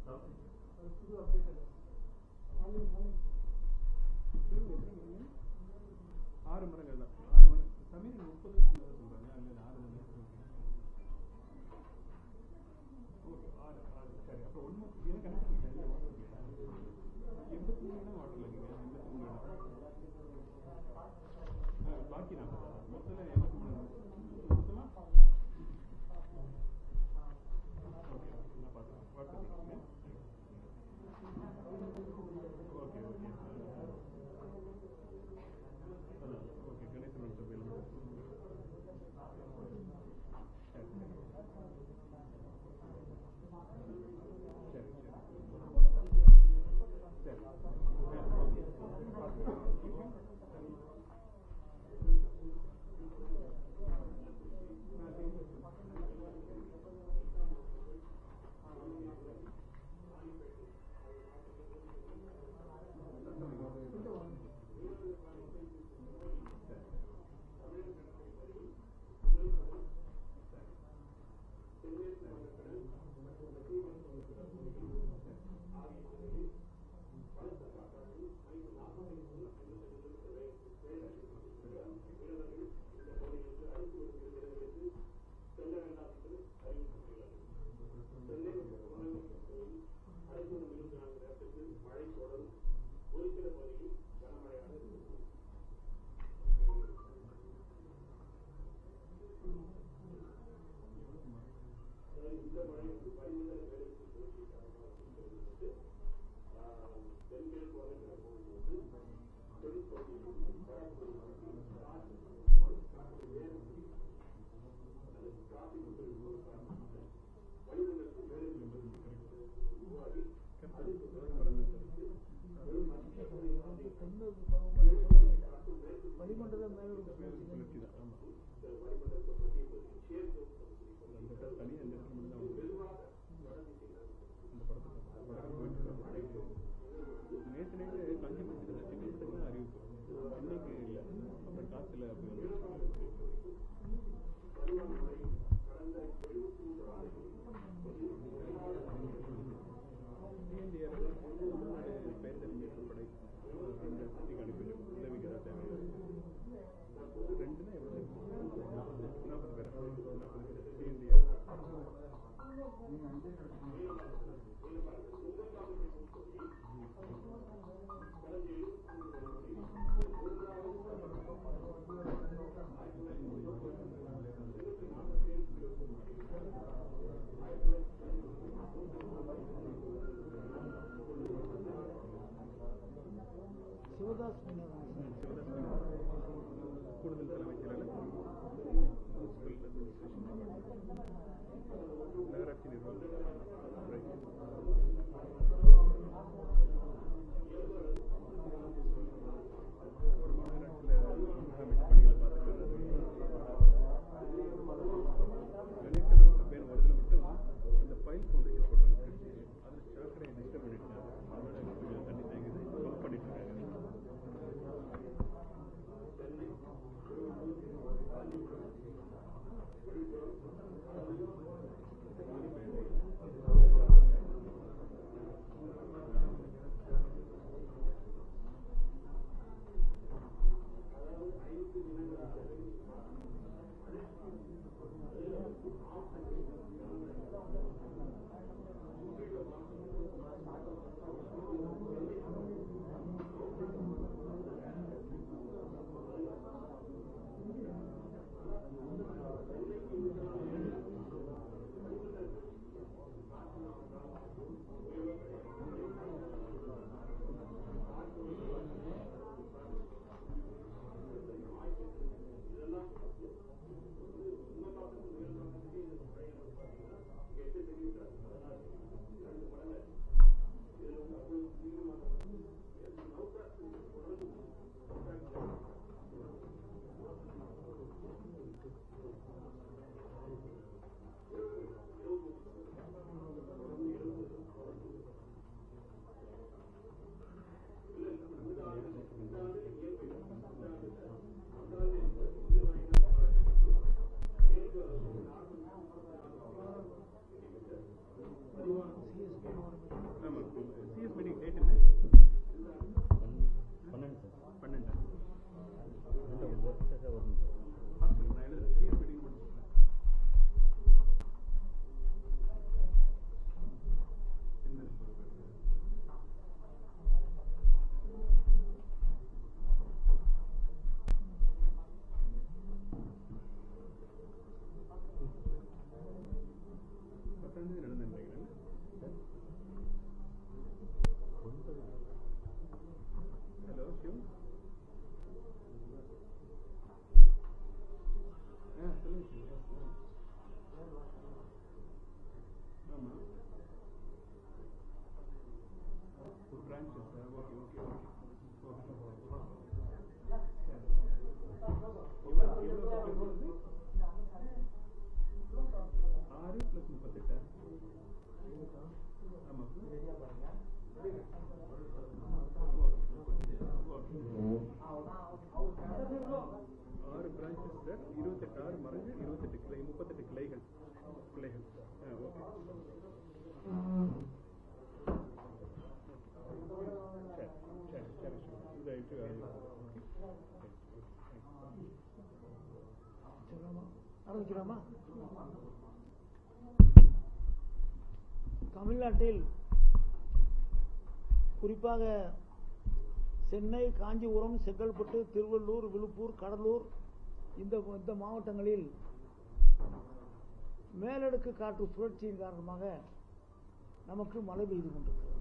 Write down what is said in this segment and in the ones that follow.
ஆறு மரங்கள் தான் ஆறு மரம் சமீர் முப்பது சொல்றாங்க அங்க ஆறு மரம் ஓகே ஆறு ஆறு சரி அப்போ ஒன்று ஏன் கணக்கு பண்ணிட்டேன் எண்பத்தி மூணு வாட்டர்ல நீங்க எண்பத்தி மூணு பாக்கி நாற்பதா மொத்தம் எண்பத்தி மூணு மொத்தமா ஓகே நான் பார்க்குறேன் வாட்ஸ்அப் பண்ணுங்க ஓகே ஓகே அதான் ஓகே கணேசன் வாட்ஸ்அப் வேணும் சரி சரி சரி சரி வளிமண்டல மேலோடு சுழற்சி தான் ஆமா அந்த இடத்துல தனி அந்த இடத்துல மட்டும் தான் வருது. அந்த படத்துல படம் போயிட்டு இருக்கு. நேத்து நைட்டு கஞ்சி முடிச்சுட்டு செங்கல்பட்டுக்கு தான் அறிவிப்பு இன்னைக்கு இல்லை அப்புறம் காத்துல அப்படி வந்து டிஎன்டிஆர் தமிழ்நாடு பெயர் தெரிஞ்ச படை ரெண்டு இடத்துக்கு அனுப்பி உதவிக்கு ஏதாவது தேவை ரெண்டுனா எவ்வளோ நாற்பது பேர் நாற்பது பேர் டிஎன்டிஆர் சிவதாஸ் சொன்னாங்க கூடுதல் தலைமைச் செயலாளர் முனிசிபல் அட்மினிஸ்ட்ரேஷன் நகராட்சி நிர்வாகம் Right. மாநகராட்சியில் முகாமிட்டு பணிகளை பார்த்துக்கிறது கணேசன் பேர் வருதுல மட்டும் அந்த ஃபைல் ஃபவுண்டேஷன் போடுறாங்க அதில் சாக்கடை டிஸ்டர்ப் பண்ணிட்டாங்க அதனால கொஞ்சம் தண்ணி தேங்குது பம்ப் பண்ணிட்டு இருக்காங்க ஆமாம் சிஎஸ் மீட்டிங் டேட் என்ன பன்னெண்டு சார் பன்னெண்டா பன்னெண்டு ஒரு சார் சார் வரும் சார் பார்த்துருக்கேன் நான் எழுதுறேன் சிஎஸ் மீட்டிங் முடிச்சுக்கிறேன் என்ன பத்தாம் தேதி நடந்து நினைக்கிறேன் ஒன்பது ஹலோ சிவ் ஆ சொல்லுங்க சிவ் ஆமாம் ஒரு branch sir okay okay okay எவ்வளோ எவ்வளோ சப்ளை போகுது ஆறு ப்ளஸ் முப்பத்தெட்டா ஆமாம் ஆறு பிரான்ச்சஸ் சார் இருபத்தெட்டு ஆறு மறைஞ்சு இருபத்தெட்டு கிளை முப்பத்தெட்டு கிளைகள் கிளைகள் ஆ ஓகே சரி சரி சரி சரி இது சொல்லலாமா ஆரம்பிக்கலாமா தமிழ்நாட்டில் குறிப்பாக சென்னை காஞ்சிபுரம் செங்கல்பட்டு திருவள்ளூர் விழுப்புர் கடலூர் இந்த இந்த மாவட்டங்களில் மேலடுக்கு காற்று சுழற்சியின் காரணமாக நமக்கு மழை பெய்து கொண்டிருக்கிறது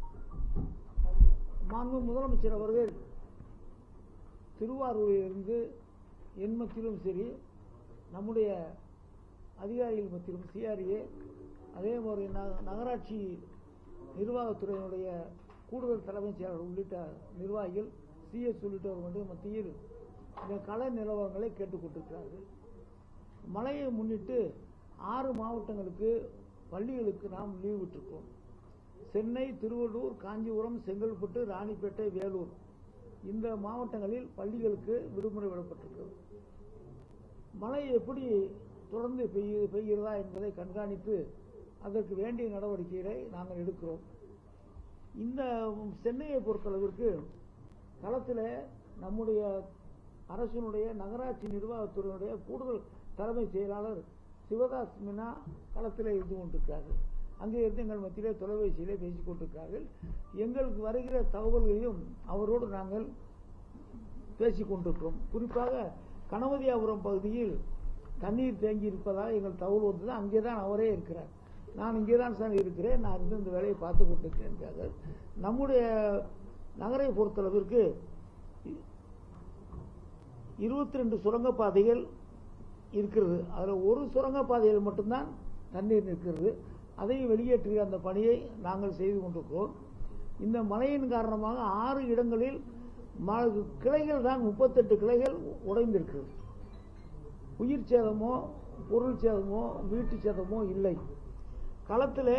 மாண்பு முதலமைச்சர் அவர்கள் திருவாரூரிலிருந்து என் மத்தியிலும் சரி நம்முடைய அதிகாரிகள் மத்தியிலும் சிஆர்ஏ அதே மாதிரி ந- நகராட்சி நிர்வாகத்துறையினுடைய கூடுதல் தலைமைச் செயலாளர் உள்ளிட்ட நிர்வாகிகள் சிஎஸ் உள்ளிட்டவர்களுடைய மத்தியில் இந்த கள நிலவரங்களை கேட்டுக்கொண்டிருக்கிறார்கள் மழையை முன்னிட்டு ஆறு மாவட்டங்களுக்கு பள்ளிகளுக்கு நாம் லீவ் விட்டிருக்கோம் சென்னை திருவள்ளூர் காஞ்சிபுரம் செங்கல்பட்டு ராணிப்பேட்டை வேலூர் இந்த மாவட்டங்களில் பள்ளிகளுக்கு விடுமுறை விடப்பட்டிருக்கிறது மழை எப்படி தொடர்ந்து பெய்ய பெய்கிறதா என்பதை கண்காணித்து அதற்கு வேண்டிய நடவடிக்கைகளை நாங்கள் எடுக்கிறோம் இந்த சென்னையை பொறுத்தளவிற்கு களத்தில் நம்முடைய அரசினுடைய நகராட்சி நிர்வாகத்துறையினுடைய கூடுதல் தலைமை செயலாளர் சிவதாஸ் மீனா களத்தில் இருந்து கொண்டிருக்கிறார்கள் அங்கே இருந்து எங்கள் மத்தியிலே தொலைபேசியிலே பேசிக் கொண்டிருக்கிறார்கள் எங்களுக்கு வருகிற தகவல்களையும் அவரோடு நாங்கள் பேசிக் கொண்டிருக்கிறோம் குறிப்பாக கணபதியாபுரம் பகுதியில் தண்ணீர் தேங்கி இருப்பதாக எங்கள் தகவல் வந்தது அங்கே தான் அவரே இருக்கிறார் நான் இங்கே தான் சார் இருக்கிறேன் நான் இருந்து இந்த வேலையை பார்த்து கொண்டிருக்கிறேன் என்றார்கள். நம்முடைய நகரை பொறுத்தளவிற்கு இருபத்தி ரெண்டு சுரங்கப்பாதைகள் இருக்கிறது அதில் ஒரு சுரங்கப்பாதையில் மட்டும்தான் தண்ணீர் நிற்கிறது அதை வெளியேற்றுகிற அந்த பணியை நாங்கள் செய்து கொண்டிருக்கிறோம் இந்த மழையின் காரணமாக ஆறு இடங்களில் ம- கிளைகள் தான் முப்பத்தெட்டு கிளைகள் உடைந்திருக்கிறது உயிர் சேதமோ பொருள் சேதமோ வீட்டு சேதமோ இல்லை களத்தில்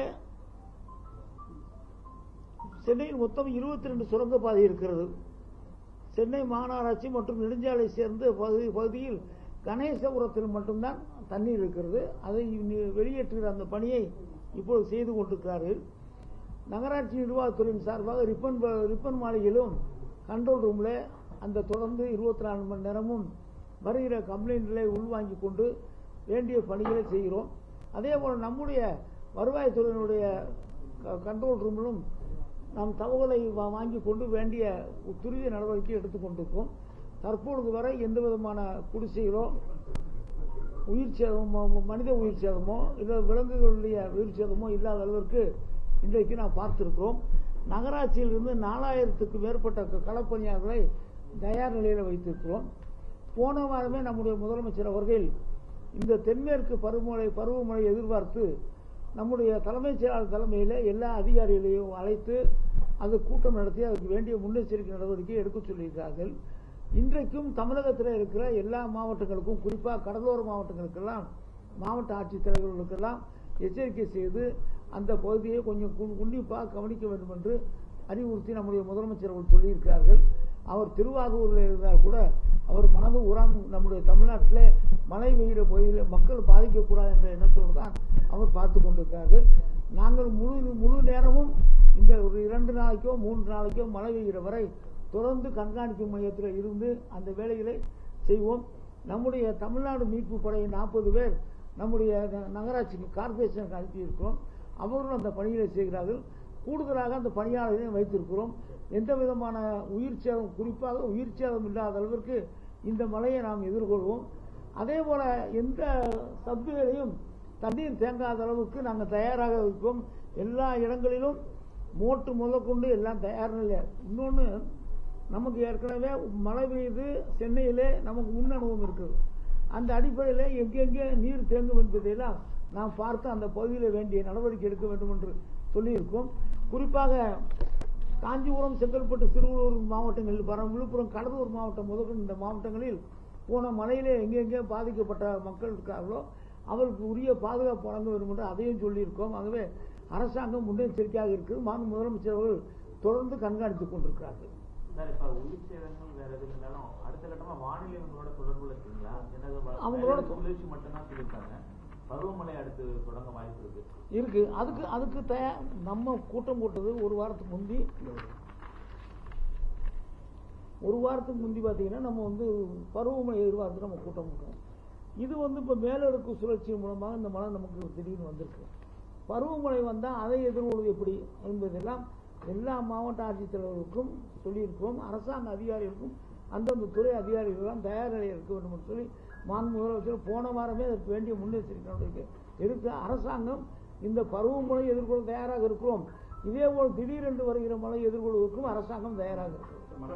சென்னையில் மொத்தம் இருபத்தி ரெண்டு சுரங்கப்பாதை இருக்கிறது சென்னை மாநகராட்சி மற்றும் நெடுஞ்சாலை சேர்ந்த பகுதி பகுதியில் கணேசபுரத்தில் மட்டும்தான் தண்ணீர் இருக்கிறது அதை நி- வெளியேற்றுகிற அந்த பணியை இப்பொழுது செய்து கொண்டிருக்கிறார்கள் நகராட்சி நிர்வாகத்துறையின் சார்பாக ரிப்பன் ப- ரிப்பன் மாளிகையிலும் கண்ட்ரோல் ரூமில் அந்த தொடர்ந்து இருபத்தி நாலு மணி நேரமும் வருகிற கம்ப்ளைண்ட்களை உள்வாங்கி கொண்டு வேண்டிய பணிகளை செய்கிறோம் அதே போல் நம்முடைய வருவாய்த்துறையினுடைய க- கண்ட்ரோல் ரூமிலும் நாம் தகவலை வா- வாங்கி கொண்டு வேண்டிய துரித நடவடிக்கை எடுத்துக்கொண்டிருக்கோம் தற்பொழுது வரை எந்த விதமான குடிசைகளோ உயிர் சேதமோ மனித உயிர் சேதமோ இல்லை விலங்குகளுடைய உயிர் சேதமோ இல்லாத அளவிற்கு இன்றைக்கு நாம் பார்த்திருக்கிறோம் நகராட்சியிலிருந்து நாலாயிரத்துக்கு மேற்பட்ட க- களப்பணியாளர்களை தயார் நிலையில் வைத்திருக்கிறோம் போன வாரமே நம்முடைய முதலமைச்சர் அவர்கள் இந்த தென்மேற்கு பருவமழை பருவமழை எதிர்பார்த்து நம்முடைய தலைமைச் செயலாளர் தலைமையில் எல்லா அதிகாரிகளையும் அழைத்து அது கூட்டம் நடத்தி அதுக்கு வேண்டிய முன்னெச்சரிக்கை நடவடிக்கை எடுக்க சொல்லியிருக்கிறார்கள் இன்றைக்கும் தமிழகத்தில் இருக்கிற எல்லா மாவட்டங்களுக்கும் குறிப்பாக கடலோர மாவட்டங்களுக்கெல்லாம் மாவட்ட ஆட்சித்தலைவர்களுக்கெல்லாம் எச்சரிக்கை செய்து அந்த பகுதியை கொஞ்சம் கு- உன்னிப்பாக கவனிக்க வேண்டும் என்று அறிவுறுத்தி நம்முடைய முதலமைச்சர் அவர்கள் சொல்லியிருக்கிறார்கள் அவர் திருவாரூரில் இருந்தால் கூட அவர் மனது உரம் நம்முடைய தமிழ்நாட்டில் மழை பெய்கிற பகுதியில் மக்கள் பாதிக்கக்கூடாது என்ற எண்ணத்தோடு தான் அவர் பார்த்து கொண்டிருக்கிறார்கள் நாங்கள் முழு முழு நேரமும் இந்த ஒரு இரண்டு நாளைக்கோ மூன்று நாளைக்கோ மழை பெய்கிற வரை தொடர்ந்து கண்காணிப்பு மையத்தில் இருந்து அந்த வேலைகளை செய்வோம் நம்முடைய தமிழ்நாடு மீட்பு படை நாற்பது பேர் நம்முடைய ந- நகராட்சிக்கு கார்பரேஷனுக்கு அனுப்பியிருக்கிறோம் அவர்களும் அந்த பணிகளை செய்கிறார்கள் கூடுதலாக அந்த பணியாளர்களையும் வைத்திருக்கிறோம் எந்த விதமான உயிர் சேதம் குறிப்பாக உயிர் சேதம் இல்லாத அளவிற்கு இந்த மழையை நாம் எதிர்கொள்வோம் அதே போல எந்த சப்துகளையும் தண்ணீர் தேங்காத அளவுக்கு நாங்கள் தயாராக இருக்கோம் எல்லா இடங்களிலும் மோட்டு முதற்கொண்டு எல்லாம் தயார் நிலையா இன்னொன்று நமக்கு ஏற்கனவே மழை பெய்யுது சென்னையிலே நமக்கு முன் அனுபவம் இருக்குது அந்த அடிப்படையில் எங்கெங்கே நீர் தேங்கும் என்பதையெல்லாம் நாம் பார்த்து அந்த பகுதியில் வேண்டிய நடவடிக்கை எடுக்க வேண்டும் என்று சொல்லியிருக்கோம் குறிப்பாக காஞ்சிபுரம் செங்கல்பட்டு திருவள்ளூர் மாவட்டங்களில் பரம் விழுப்புரம் கடலூர் மாவட்டம் முதற்கொண்டு இந்த மாவட்டங்களில் போன மழையிலே எங்கெங்கே பாதிக்கப்பட்ட மக்கள் இருக்கார்களோ அவருக்கு உரிய பாதுகாப்பு வழங்க வேண்டும் என்று அதையும் சொல்லியிருக்கோம் ஆகவே அரசாங்கம் முன்னெச்சரிக்கையாக இருக்குது மாண்பு முதலமைச்சர் அவர்கள் தொடர்ந்து கண்காணித்துக் கொண்டிருக்கிறார்கள் சார் இப்ப உயிர் சேதங்கள் வேற எது இருந்தாலும் அடுத்த கட்டமா வானிலை உங்களோட தொடர்புல இருக்கீங்களா என்னது வ- அவங்களோட மேல குளிர்ச்சி மட்டும்தான் சொல்லியிருக்காங்க பருவமழை அடுத்து தொடங்க வாய்ப்பு இருக்கு இருக்கு அதுக்கு அதுக்கு தயார் நம்ம கூட்டம் போட்டது ஒரு வாரத்துக்கு முந்தி ஒரு வாரத்துக்கு முந்தி பார்த்தீங்கன்னா நம்ம வந்து பருவமழை எதிர்பார்த்து நம்ம கூட்டம் போட்டோம் இது வந்து இப்போ மேலடுக்கு சுழற்சி மூலமாக இந்த மழை நமக்கு திடீர்னு வந்திருக்கு பருவமழை வந்தால் அதை எதிர்கொள்வது எப்படி என்பதெல்லாம் எல்லா மாவட்ட ஆட்சித்தலைவர்களுக்கும் சொல்லியிருக்கிறோம் அரசாங்க அதிகாரிகளுக்கும் அந்தந்த துறை அதிகாரிகளெல்லாம் தயார் நிலையில் இருக்க வேண்டும் என்று சொல்லி மாண்பு முதலமைச்சர் போன வாரமே அதற்கு வேண்டிய முன்னெச்சரிக்கை நடவடிக்கை எடுக்க அரசாங்கம் இந்த பருவமழை எதிர்கொள்ள தயாராக இருக்கிறோம் இதே போல் திடீரென்று வருகிற மழை எதிர்கொள்வதற்கும் அரசாங்கம் தயாராக இருக்கிறது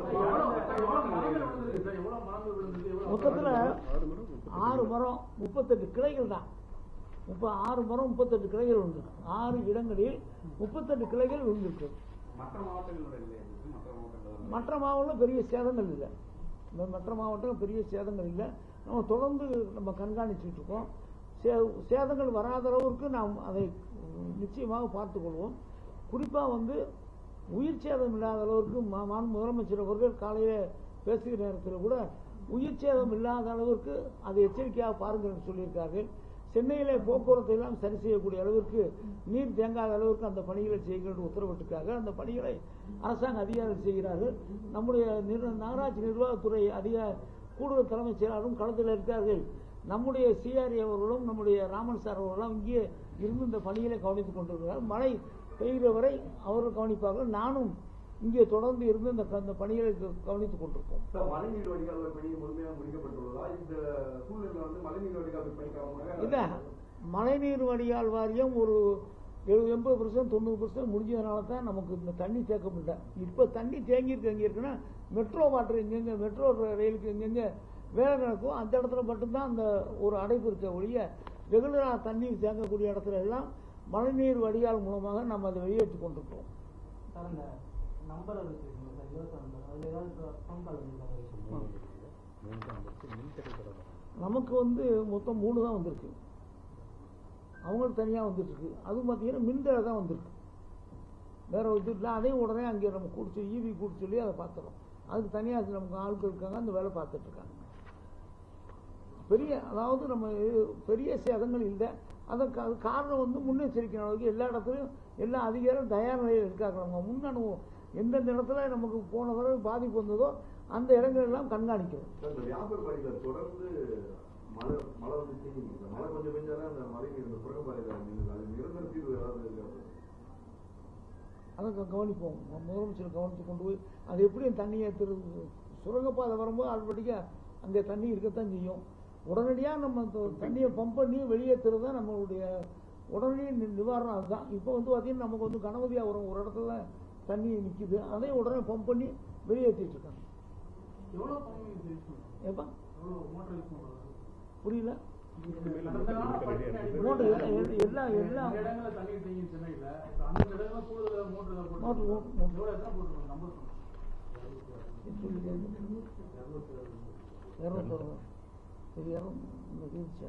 மொத்தத்தில் ஆறு மரம் ஆறு மரம் முப்பத்தெட்டு கிளைகள் தான் முப்ப ஆறு மரம் முப்பத்தெட்டு கிளைகள் உண்டு ஆறு இடங்களில் முப்பத்தெட்டு கிளைகள் விழுந்திருக்கு மற்ற மாவட்டங்களோட இல்லை இது மற்ற மாவட்டங்கள் மற்ற மாவட்டம் பெரிய சேதங்கள் இல்லை இந்த மற்ற மாவட்டம் பெரிய சேதங்கள் இல்லை நம்ம தொடர்ந்து நம்ம கண்காணிச்சுட்டு இருக்கோம் சே சேதங்கள் வராத அளவுக்கு நாம் அதை உம், நிச்சயமாக பார்த்துக்கொள்வோம் குறிப்பாக வந்து உயிர் சேதம் இல்லாத அளவுக்கு மா- மாண்பு முதலமைச்சர் அவர்கள் காலையில் பேசுகிற நேரத்தில் கூட உயிர் சேதம் இல்லாத அளவிற்கு அதை எச்சரிக்கையாக பாருங்கள் என்று சொல்லியிருக்கார்கள் சென்னையிலே போக்குவரத்தை எல்லாம் சரி செய்யக்கூடிய அளவிற்கு நீர் தேங்காத அளவிற்கு அந்த பணிகளை செய்யுங்கள் என்று உத்தரவிட்டிருக்காங்க அந்த பணிகளை அரசாங்க அதிகாரிகள் செய்கிறார்கள் நம்முடைய நிர்- நகராட்சி நிர்வாகத்துறை அதிக கூடுதல் தலைமைச் செயலாளரும் களத்தில் இருக்கார்கள் நம்முடைய சிஆர்ஏ அவர்களும் நம்முடைய ராமன் சார் அவர்களும் இங்கே இருந்து இந்த பணிகளை கவனித்துக் கொண்டிருக்கிறார்கள் மழை பெய்கிற வரை அவர்கள் கவனிப்பார்கள் நானும் இங்கே தொடர்ந்து இருந்து இந்த க- இந்த பணிகளை க- கவனித்துக் கொண்டிருப்போம் சார் மழைநீர் வடிகால் பணி முழுமையாக முடிக்கப்பட்டுள்ளதா இந்த சூழ்நிலை வந்து மழைநீர் வடிகால் பணிக்காக இல்ல மழைநீர் வடிகால் வாரியம் ஒரு எழுபது எண்பது பர்சன்ட் தொண்ணூறு பர்சன்ட் முடிஞ்சதுனால தான் நமக்கு இந்த தண்ணி தேக்க முடியல இப்போ தண்ணி தேங்கியிருக்கு எங்கே இருக்குன்னா மெட்ரோ வாட்டர் எங்கெங்க மெட்ரோ ரயிலுக்கு எங்கெங்க வேலை நடக்கும் அந்த இடத்துல மட்டும்தான் அந்த ஒரு அடைப்பு இருக்க ஒழிய ரெகுலராக தண்ணீர் தேங்கக்கூடிய இடத்துல எல்லாம் மழைநீர் வடிகால் மூலமாக நம்ம அதை வெளியேற்றி கொண்டிருக்கிறோம் சார் அந்த நம்பர் வச்சுருக்கீங்க சார் இருபத்தி நம்பர் அதில் ஏதாவது ஃபோன் கால் பண்ணிருக்காங்க மூணு மூணு தான் வந்துச்சு மின்தடை தொடரும் நமக்கு வந்து மொத்தம் மூணு தான் வந்திருக்கு அவங்களுக்கு தனியாக வந்துட்டு இருக்கு அது பார்த்தீங்கன்னா மின்தடை தான் வந்திருக்கு வேற ஒரு இது இல்லை அதையும் உடனே அங்கே நம்ம கூட்டு ஈவி கூட்டு சொல்லி அதை பார்த்துறோம் அதுக்கு தனியாக நமக்கு ஆட்கள் இருக்காங்க அந்த வேலை பார்த்துட்டு இருக்காங்க பெரிய அதாவது நம்ம இது- பெரிய சேதங்கள் இல்லை அதற்கு அது காரணம் வந்து முன்னெச்சரிக்கை நடவடிக்கை எல்லா இடத்துலையும் எல்லா அதிகாரியும் தயார் நிலையில் இருக்காங்க நம்ம முன் அனுபவம் எந்தெந்த இடத்துல நமக்கு போன தடவை பாதிப்பு வந்ததோ அந்த இடங்கள் எல்லாம் கண்காணிக்கிறோம் சார் இந்த வியாபார பாடியில் தொடர்ந்து மழை மழை வந்து தீங்குது சார் மழை கொஞ்சம் பெஞ்சாலே அந்த மழை நீர் இந்த சுரங்கப்பாதையில் நின்றுது அது நிரந்தர தீர்வு ஏதாவது இருக்கா சார்? அதை க- கவனிப்போம் மு- முதலமைச்சர் கவனித்து கொண்டு போய் அது எப்படி தண்ணி ஏற்றுறது சுரங்கப்பாதை வரும்போது ஆட்டோமேட்டிக்காக அந்த தண்ணி இருக்கத்தான் செய்யும் உடனடியாக நம்ம அந்த தண்ணியை பம்ப் பண்ணி வெளியேற்றுறது தான் நம்மளுடைய உடனடி நி- நிவாரணம் அதுதான் இப்போ வந்து பார்த்தீங்கன்னா நமக்கு வந்து கணபதியாக வரும் ஒரு இடத்துல தண்ணி நிற்கிது அதையும் உடனே பம்ப் பண்ணி வெளியேற்றிட்டு இருக்காங்க எவ்வளோ தண்ணி யூஸ் பண்ணுறோம் ஏப்பா எவ்வளோ மோட்டர் யூஸ் பண்ணுறோம் புரியல கடந்த காலம் பட்டினி அடிப்படையில் மோட்டர் எல்லாம் எல்லாம் எல்லாம் எல்லாம் நிறைய இடங்கள்ல தண்ணி தேங்கி சென்னையில் இப்போ அந்த இடங்கள்ல கூடுதல் மோட்டர் தான் போட்டு மோட்டர் மோட்டர் மோட்டர் எவ்வளோ எத்தனை போட்டுருக்கோம் நம்பர் இரநூத்தொரு இது இரநூ- இந்த இருந்துச்சா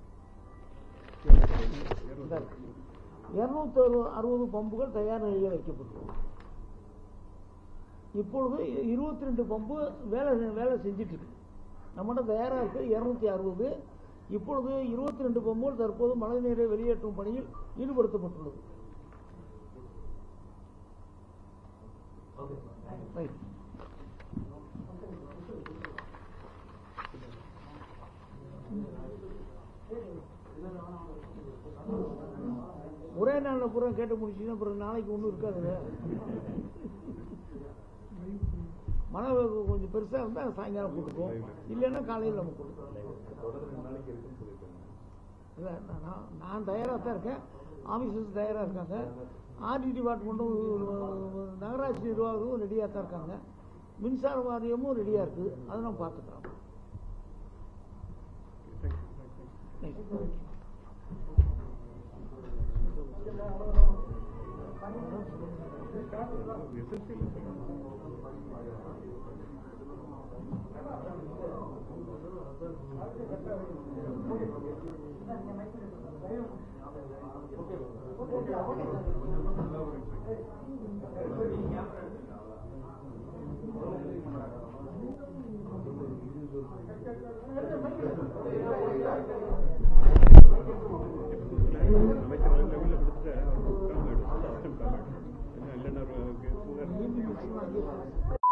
இருநூத்தி அறுபது பம்புகள் தயார் நிலையில் வைக்கப்பட்டுள்ளது இப்பொழுது இருபத்தி ரெண்டு பம்பு வேலை வேலை செஞ்சுட்டு இருக்கு நம்மகிட்ட தயாராக இருக்கு இருநூத்தி அறுபது இப்பொழுது இருபத்தி ரெண்டு பம்புகள் தற்போது மழைநீரை வெளியேற்றும் பணியில் ஈடுபடுத்தப்பட்டுள்ளது ரைட் ஒரே நாளில் பூரா கேட்டு முடிச்சுன்னா அப்புறம் நாளைக்கு ஒன்றும் இருக்காதுங்க மழை கொஞ்சம் பெருசாக இருந்தால் சாயங்காலம் போட்டுக்குவோம் இல்லைன்னா காலையில் நம்ம கொடுப்போம் தொடர் ரெண்டு நாளைக்கு இருக்குன்னு சொல்லியிருக்காங்க இல்லை நான் நான் தயாராக தான் இருக்கேன் ஆஃபீஸர்ஸ் தயாராக இருக்காங்க ஆர்டி டிபார்ட்மெண்ட்டும் நகராட்சி நிர்வாகமும் ரெடியாக தான் இருக்காங்க மின்சார வாரியமும் ரெடியாக இருக்குது அதை நம்ம பார்த்துக்கிறோம் அமைச்சர் லெவலில் கொடுத்துட்டு அவர் கால் ஆயிடும் இல்லைன்னா அவருக்கு சுகர்